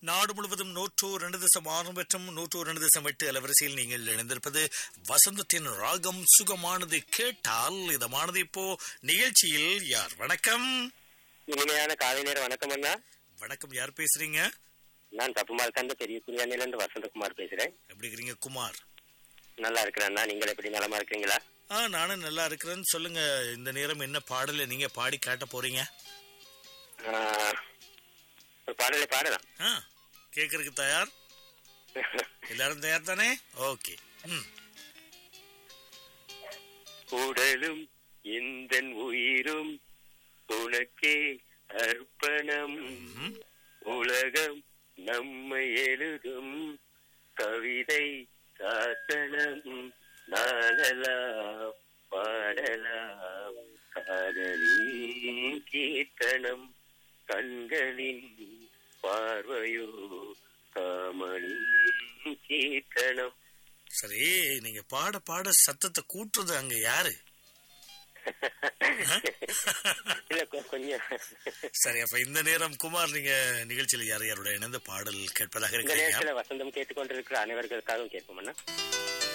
நாடு முழுவதும் நூற்று ரெண்டு தசம் ஆறு மற்றும் நூற்று ரெண்டு தசம் எட்டு அலவரிசையில் நீங்கள் இணைந்திருப்பது வசந்தத்தின் ராகம் சுகமானது கேட்டால் இதமானது இப்போ நிகழ்ச்சியில் யார் வணக்கம் இனிமையான காலை நேர வணக்கம் அண்ணா வணக்கம் யார் பேசுறீங்க நான் தப்புமால் கண்ட பெரிய குரியானில இருந்து வசந்தகுமார் பேசுறேன் எப்படி இருக்கிறீங்க குமார் நல்லா இருக்கிறேன் அண்ணா நீங்கள் எப்படி நலமா இருக்கீங்களா ஆ நானும் நல்லா இருக்கிறேன்னு சொல்லுங்க இந்த நேரம் என்ன பாடல நீங்க பாடி காட்ட போறீங்க ஆஹ், ஒரு பாடலை பாடலாம் ஆ கேக்குறதுக்கு தயார் எல்லாரும் தயார் தானே ஓகே ம் உடலும் எந்த உயிரும் உனக்கே அர்ப்பணம் ம். உலகம் நம்மை எழுதும் கவிதை சாசனம் நாடலாம் பாடலாம் காதலின் கீர்த்தனம் கண்களின் பார்வையோ காமனின் கீர்த்தனம் சரி நீங்க பாட பாட சத்தத்தை கூட்டுறது அங்க யாரு இல்ல கொ- கொஞ்சம் சரி அப்ப இந்த நேரம் குமார் நீங்க நிகழ்ச்சியில் யார் யாரோட இணைந்து பாடல் கேட்பதாக இந்த இருக்கிறீங்க நேரத்துல வசந்தம் கேட்டுக்கொண்டிருக்கிற அனைவர்களுக்காகவும் கேட்போம் அண்ணா